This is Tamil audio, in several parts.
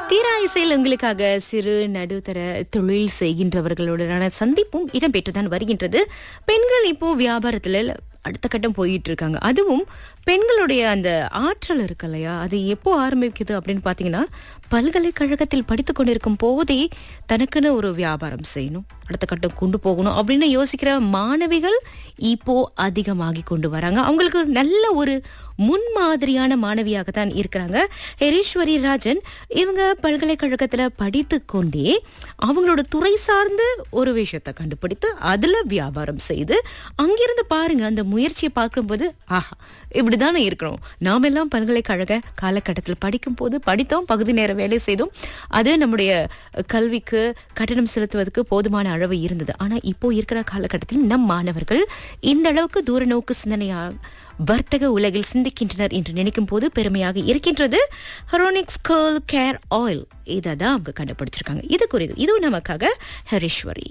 தீரா இசையில் உங்களுக்காக சிறு நடுத்தர தொழில் செய்கின்றவர்களுடனான சந்திப்பும் இடம்பெற்றுதான் வருகின்றது பெண்கள் இப்போ வியாபாரத்துல அடுத்த கட்டம் போயிட்டு இருக்காங்க அதுவும் பெண்களுடைய அந்த ஆற்றல் இருக்கு இல்லையா அது எப்போ ஆரம்பிக்குது அப்படின்னு பாத்தீங்கன்னா பல்கலைக்கழகத்தில் படித்து கொண்டிருக்கும் போதே தனக்குன்னு ஒரு வியாபாரம் செய்யணும் அடுத்த கட்டம் கொண்டு போகணும் அப்படின்னு யோசிக்கிற மாணவிகள் இப்போ அதிகமாகி கொண்டு வராங்க அவங்களுக்கு நல்ல ஒரு முன்மாதிரியான மாணவியாக தான் இருக்கிறாங்க ஹெரீஸ்வரி ராஜன் இவங்க பல்கலைக்கழகத்துல படித்து கொண்டே அவங்களோட துறை சார்ந்த ஒரு விஷயத்தை கண்டுபிடித்து அதுல வியாபாரம் செய்து அங்கிருந்து பாருங்க அந்த முயற்சியை பார்க்கும்போது ஆஹா இப்படிதானே இருக்கிறோம் நாம எல்லாம் பல்கலைக்கழக காலகட்டத்தில் படிக்கும் போது படித்தோம் பகுதி நேர வேலை செய்தோம் அது நம்முடைய கல்விக்கு கட்டணம் செலுத்துவதற்கு போதுமான அளவு இருந்தது ஆனா இப்போ இருக்கிற காலகட்டத்தில் நம் மாணவர்கள் இந்த அளவுக்கு தூர நோக்கு சிந்தனையா வர்த்தக உலகில் சிந்திக்கின்றனர் என்று நினைக்கும் போது பெருமையாக இருக்கின்றது ஹெரோனிக்ஸ் கேர்ள் கேர் ஆயில் இதை தான் அவங்க கண்டுபிடிச்சிருக்காங்க இது குறித்து இதுவும் நமக்காக ஹரீஸ்வரி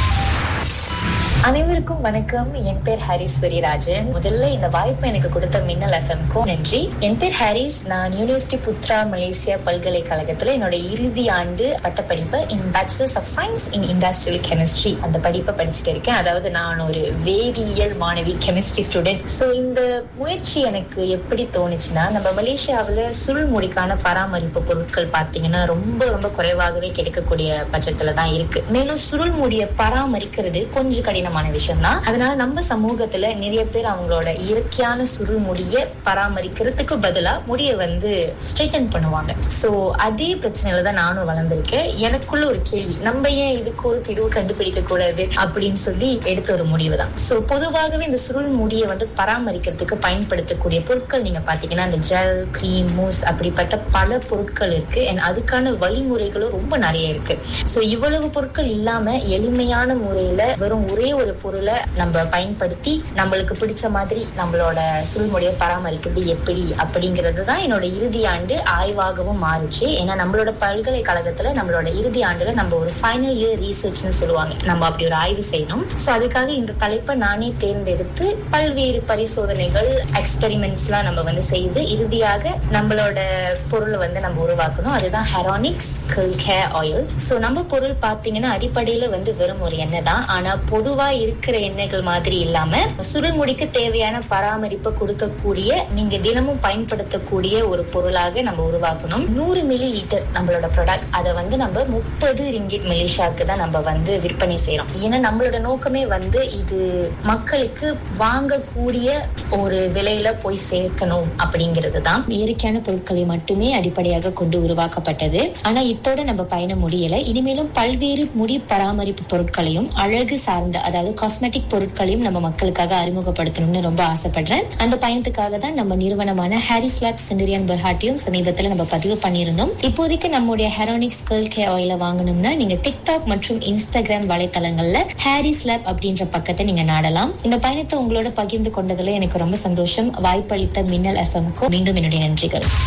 அனைவருக்கும் வணக்கம் என் பேர் ஹாரிஸ்வரி ராஜன் முதல்ல இந்த வாய்ப்பு எனக்கு கொடுத்த மின்னல் எஃப்எம்க்கும் நன்றி என் பேர் ஹாரிஸ் நான் யூனிவர்சிட்டி புத்ரா மலேசியா பல்கலைக்கழகத்துல என்னோட இறுதி ஆண்டு பட்டப்படிப்பை in bachelors of science in industrial chemistry அந்த படிப்பை படிச்சுட்டு இருக்கேன் அதாவது நான் ஒரு வேதியியல் மாணவி கெமிஸ்ட்ரி ஸ்டூடெண்ட் ஸோ இந்த முயற்சி எனக்கு எப்படி தோணுச்சுன்னா நம்ம மலேசியாவில் சுருள்முடிக்கான பராமரிப்பு பொருட்கள் பார்த்தீங்கன்னா ரொம்ப ரொம்ப குறைவாகவே கிடைக்கக்கூடிய பட்சத்துல தான் இருக்கு மேலும் சுருள்முடியை பராமரிக்கிறது கொஞ்சம் கடினமான விஷயம் தான் அதனால நம்ம சமூகத்துல நிறைய பேர் அவங்களோட இயற்கையான சுருள் முடிய பராமரிக்கிறதுக்கு பதிலா முடிய வந்து ஸ்ட்ரைட்டன் பண்ணுவாங்க சோ அதே பிரச்சனையில தான் நானும் வளர்ந்திருக்கேன் எனக்குள்ள ஒரு கேள்வி நம்ம ஏன் இதுக்கு ஒரு தீர்வு கண்டுபிடிக்க கூடாது அப்படின்னு சொல்லி எடுத்த ஒரு முடிவு தான் சோ பொதுவாகவே இந்த சுருள் முடியை வந்து பராமரிக்கிறதுக்கு பயன்படுத்தக்கூடிய பொருட்கள் நீங்க பாத்தீங்கன்னா இந்த ஜெல் கிரீம் மூஸ் அப்படிப்பட்ட பல பொருட்கள் இருக்கு and அதுக்கான வழிமுறைகளும் ரொம்ப நிறைய இருக்கு சோ இவ்வளவு பொருட்கள் இல்லாம எளிமையான முறையில வெறும் ஒரே ஒரு பொருளை நம்ம பயன்படுத்தி நம்மளுக்கு பிடிச்ச மாதிரி நம்மளோட சுருள்முடியை பராமரிக்கிறது எப்படி அப்படிங்கிறது தான் என்னோட இறுதி ஆண்டு ஆய்வாகவும் மாறுச்சு ஏன்னா நம்மளோட பல்கலைக்கழகத்துல நம்மளோட இறுதி ஆண்டுல நம்ம ஒரு ஃபைனல் இயர் ரீசர்ச்னு சொல்லுவாங்க நம்ம அப்படி ஒரு ஆய்வு செய்யணும் சோ அதுக்காக இந்த தலைப்பை நானே தேர்ந்தெடுத்து பல்வேறு பரிசோதனைகள் எக்ஸ்பெரிமெண்ட்ஸ் எல்லாம் நம்ம வந்து செய்து இறுதியாக நம்மளோட பொருளை வந்து நம்ம உருவாக்கணும் அதுதான் ஹெரானிக்ஸ் கேர் ஆயில் சோ நம்ம பொருள் பாத்தீங்கன்னா அடிப்படையில வந்து வெறும் ஒரு எண்ணெய் தான் ஆனா பொதுவா இருக்கிற எண்ணெய்கள் மாதிரி இல்லாம சுருள்முடிக்கு தேவையான பராமரிப்பு கொடுக்கக்கூடிய நீங்க தினமும் பயன்படுத்தக்கூடிய ஒரு பொருளாக நம்ம உருவாக்கணும் நூறு மில்லி லிட்டர் நம்மளோட ப்ராடக்ட் அதை வந்து நம்ம முப்பது ரிங்கிட் மலேசியாவுக்கு தான் நம்ம வந்து விற்பனை செய்யறோம் ஏன்னா நம்மளோட நோக்கமே வந்து இது மக்களுக்கு வாங்கக்கூடிய ஒரு விலையில போய் சேர்க்கணும் அப்படிங்கிறது தான் இயற்கையான பொருட்களை மட்டுமே அடிப்படையாக கொண்டு உருவாக்கப்பட்டது ஆனா இத்தோட நம்ம பயணம் முடியல இனிமேலும் பல்வேறு முடி பராமரிப்பு பொருட்களையும் அழகு சார்ந்த அதாவது காஸ்மெட்டிக் பொருட்களையும் நம்ம மக்களுக்காக அறிமுகப்படுத்தணும்னு ரொம்ப ஆசைப்படுறேன் அந்த பயணத்துக்காக தான் நம்ம நிறுவனமான ஹாரிஸ் லேப் சிண்டரியான் பெர்ஹாட்டியும் சமீபத்துல நம்ம பதிவு பண்ணியிருந்தோம் இப்போதைக்கு நம்முடைய ஹெரோனிக்ஸ் கேர்ள் கே ஆயில வாங்கணும்னா நீங்க டிக்டாக் மற்றும் இன்ஸ்டாகிராம் வலைத்தளங்கள்ல ஹாரிஸ் லேப் அப்படின்ற பக்கத்தை நீங்க நாடலாம் இந்த பயணத்தை உங்களோட பகிர்ந்து கொண்டதுல எனக்கு ரொம்ப சந்தோஷம் வாய்ப்பளித்த மின்னல் எஃப்எம்க்கும் மீண்டும் என்னுடைய நன்றிகள்